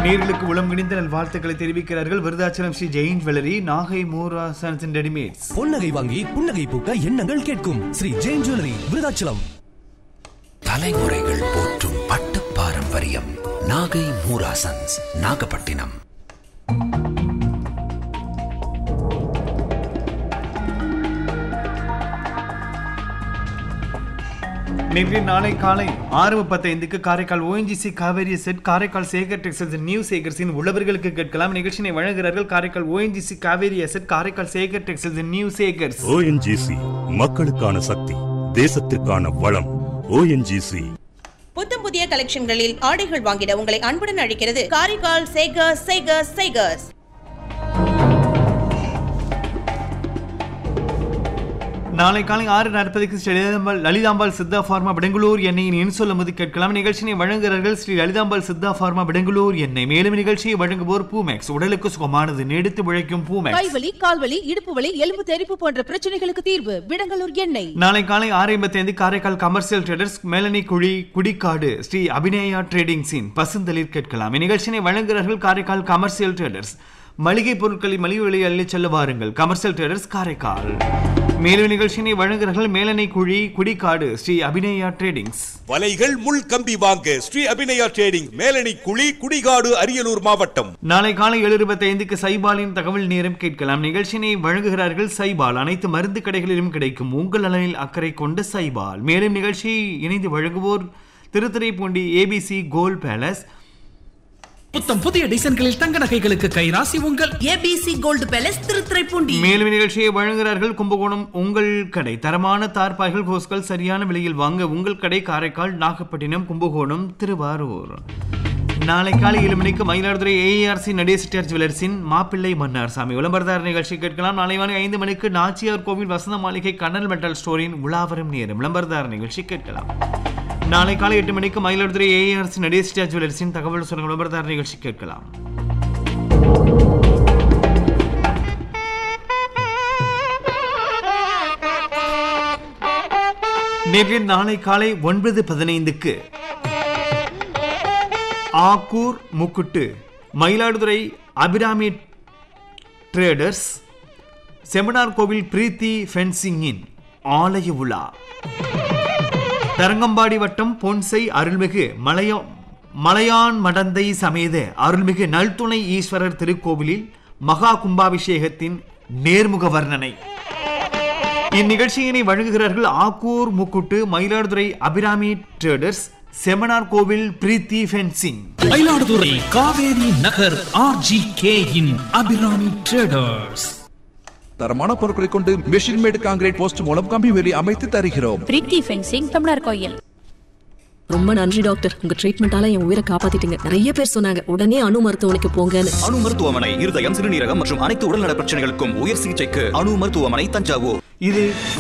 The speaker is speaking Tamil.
நேர்களுக்கு உளம் கிணிந்த நல் வாழ்த்துக்களை தெரிவிக்கிறார்கள் விருதாச்சலம் ஸ்ரீ ஜெயின் ஜுவல்லரி நாகை மூராசன் ரெடிமேட்ஸ் பொன்னகை வாங்கி புன்னகை பூக்க எண்ணங்கள் கேட்கும் ஸ்ரீ ஜெயின் ஜுவல்லரி விருதாச்சலம் தலைமுறைகள் போற்றும் பட்டு பாரம்பரியம் நாகை மூராசன்ஸ் நாகப்பட்டினம் நேற்று நாளை காலை ஆறு முப்பத்தைந்துக்கு Karaikal ONGC Kaveri asset Karaikal Sekar textiles new சேகர்ஸின் உழவர்களுக்கு கேட்கலாம் நிகழ்ச்சியை வழங்குகிறார்கள் Karaikal ONGC Kaveri asset Karaikal Sekar textiles new Sekars ONGC மக்களுக்கான சக்தி தேசத்திற்கான வளம் ஓஎன்ஜிசி புத்தம் புதிய கலெக்ஷன்களில் ஆடைகள் வாங்கிட உங்களை அன்புடன் அழைக்கிறது காரைக்கால் சேகர்ஸ் சேகர்ஸ் சேகர்ஸ் நாளை காலை ஆறு நாற்பதுக்கு ஸ்ரீ லலிதாம்பாள் லலிதாம்பாள் சித்தா ஃபார்மா பெங்களூர் எண்ணெயின் என் சொல்லும்போது கேட்கலாம் நிகழ்ச்சியை வழங்குகிறார்கள் ஸ்ரீ லலிதாம்பாள் சித்தா ஃபார்மா பெங்களூர் எண்ணெய் மேலும் நிகழ்ச்சியை வழங்குவோர் பூமேக்ஸ் உடலுக்கு சுகமானது நீடித்து உழைக்கும் பூமேக்ஸ் கைவலி கால்வலி இடுப்பு வலி எலும்பு தெறிப்பு போன்ற பிரச்சனைகளுக்கு தீர்வு விடங்கலூர் எண்ணெய் நாளை காலை ஆறு ஐம்பத்தைந்து காரைக்கால் கமர்ஷியல் ட்ரேடர்ஸ் மேலனி குழி குடிக்காடு ஸ்ரீ அபிநயா ட்ரேடிங்ஸின் பசுந்தளிர் கேட்கலாம் இந்நிகழ்ச்சியை வழங்குகிறார்கள் காரைக்கால் கமர்ஷியல் ட்ரேடர்ஸ் மளிகை பொருட்களை மலிவு விலையில் அள்ளிச் செல்ல வாருங்கள் கமர்ஷியல் ட்ரேடர்ஸ் காரைக்கால் மேலும் நிகழ்ச்சியினை வழங்குகிறார்கள் மேலனை குழி குடிக்காடு ஸ்ரீ அபிநயா ட்ரேடிங்ஸ் வலைகள் முள் கம்பி வாங்க ஸ்ரீ அபிநயா ட்ரேடிங் மேலணி குழி குடிகாடு அரியலூர் மாவட்டம் நாளை காலை ஏழு இருபத்தைந்துக்கு சைபாலின் தகவல் நேரம் கேட்கலாம் நிகழ்ச்சியினை வழங்குகிறார்கள் சைபால் அனைத்து மருந்து கடைகளிலும் கிடைக்கும் உங்கள் நலனில் அக்கறை கொண்ட சைபால் மேலும் நிகழ்ச்சியை இணைந்து வழங்குவோர் திருத்துறைப்பூண்டி ஏபிசி கோல்ட் பேலஸ் புத்தம் புதிய டிசைன்களில் தங்க நகைகளுக்கு கைராசி உங்கள் ஏபிசி கோல்டு பேலஸ் திருத்துறைப்பூண்டி மேலும் நிகழ்ச்சியை வழங்குகிறார்கள் கும்பகோணம் உங்கள் கடை தரமான தார்பாய்கள் ஹோஸ்கள் சரியான விலையில் வாங்க உங்கள் கடை காரைக்கால் நாகப்பட்டினம் கும்பகோணம் திருவாரூர் நாளை காலை ஏழு மணிக்கு மயிலாடுதுறை ஏஆர்சி நடேசிட்டார் ஜுவல்லர்ஸின் மாப்பிள்ளை மன்னார் சாமி விளம்பரதார நிகழ்ச்சி கேட்கலாம் நாளை மாலை ஐந்து மணிக்கு நாச்சியார் கோவில் வசந்த மாளிகை கண்ணல் மெட்டல் ஸ்டோரின் உலாவரம் நேரம் விளம்பரதார நிகழ்ச்சி கேட்கலாம் நாளை காலை எட்டு மணிக்கு மயிலாடுதுறை ஏஆர்சி நடேசிட்டார் ஜுவல்லர்ஸின் தகவல் சொல்லும் விளம்பரதார நிகழ்ச்சி கேட்கலாம் நேற்று நாளை காலை ஒன்பது பதினைந்துக்கு ஆக்கூர் முக்குட்டு மயிலாடுதுறை அபிராமி ட்ரேடர்ஸ் செமினார் கோவில் பிரீத்தி ஃபென்சிங்கின் ஆலய உலா தரங்கம்பாடி வட்டம் பொன்சை அருள்மிகு மலைய மலையான் மடந்தை சமேத அருள்மிகு நல்துணை ஈஸ்வரர் திருக்கோவிலில் மகா கும்பாபிஷேகத்தின் நேர்முக வர்ணனை இந்நிகழ்ச்சியினை வழங்குகிறார்கள் Akkur Mukkuttu Mayiladuthurai Abirami traders Sembanar Kovil Preethi fencing Mayiladuthurai Kaveri Nagar RG K in Abirami traders தரமான பொருட்களை கொண்டு மெஷின் மேடு காங்கிரீட் போஸ்ட் மூலம் கம்பி வேலி அமைத்து தருகிறோம் பிரீத்தி ஃபென்சிங் தமிழர் கோயில் ரொம்ப நன்றி டாக்டர் உங்க ட்ரீட்மெண்டால என் உயிரை காப்பாத்திட்டீங்க நிறைய பேர் சொன்னாங்க உடனே அணு மருத்துவமனைக்கு போங்கன்னு அணு மருத்துவமனை இருதயம் சிறுநீரகம் மற்றும் அனைத்து உடல்நல பிரச்சனைகளுக்கும் உயர் சிகிச்சைக்கு அணு மருத்துவமனை தஞ்சாவூர் இது